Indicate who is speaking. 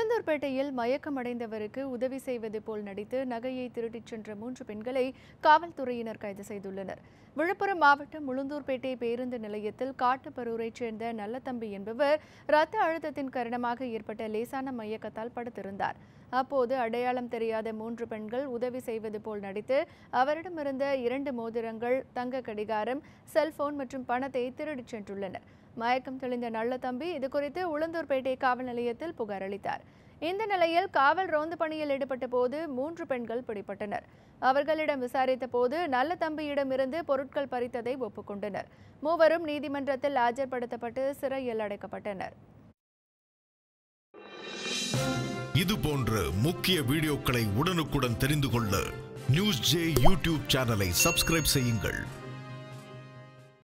Speaker 1: உளுந்தூர்பேட்டையில் மயக்கமடைந்தவருக்கு உதவி செய்வது போல் நடித்து நகையை திருடிச் சென்ற மூன்று பெண்களை காவல்துறையினர் கைது செய்துள்ளனர் விழுப்புரம் மாவட்டம் உளுந்தூர்பேட்டை பேருந்து நிலையத்தில் காட்டுப்பரூரைச் சேர்ந்த நல்லதம்பி என்பவர் இரத்த அழுத்தத்தின் காரணமாக ஏற்பட்ட லேசான மயக்கத்தால் படுத்திருந்தார் அப்போது அடையாளம் தெரியாத மூன்று பெண்கள் உதவி செய்வது போல் நடித்து அவரிடமிருந்த இரண்டு மோதிரங்கள் தங்க கடிகாரம் செல்போன் மற்றும் பணத்தை திருடிச் சென்றுள்ளனர் மயக்கம் தெளிந்த நல்ல தம்பி இதுகுறித்து உளுந்தூர்பேட்டை காவல் நிலையத்தில் புகார் அளித்தார் இந்த நிலையில் காவல் ரோந்து பணியில் ஈடுபட்ட போது மூன்று பெண்கள் பிடிபட்டனர் அவர்களிடம் விசாரித்த போது நல்ல தம்பியிடமிருந்து பொருட்கள் பறித்ததை ஒப்புக்கொண்டனர் மூவரும் நீதிமன்றத்தில் ஆஜர்படுத்தப்பட்டு சிறையில் அடைக்கப்பட்டனர்
Speaker 2: இது போன்ற முக்கிய வீடியோக்களை உடனுக்குடன் தெரிந்து கொள்ள நியூஸ் ஜே யூடியூப் சேனலை சப்ஸ்கிரைப் செய்யுங்கள்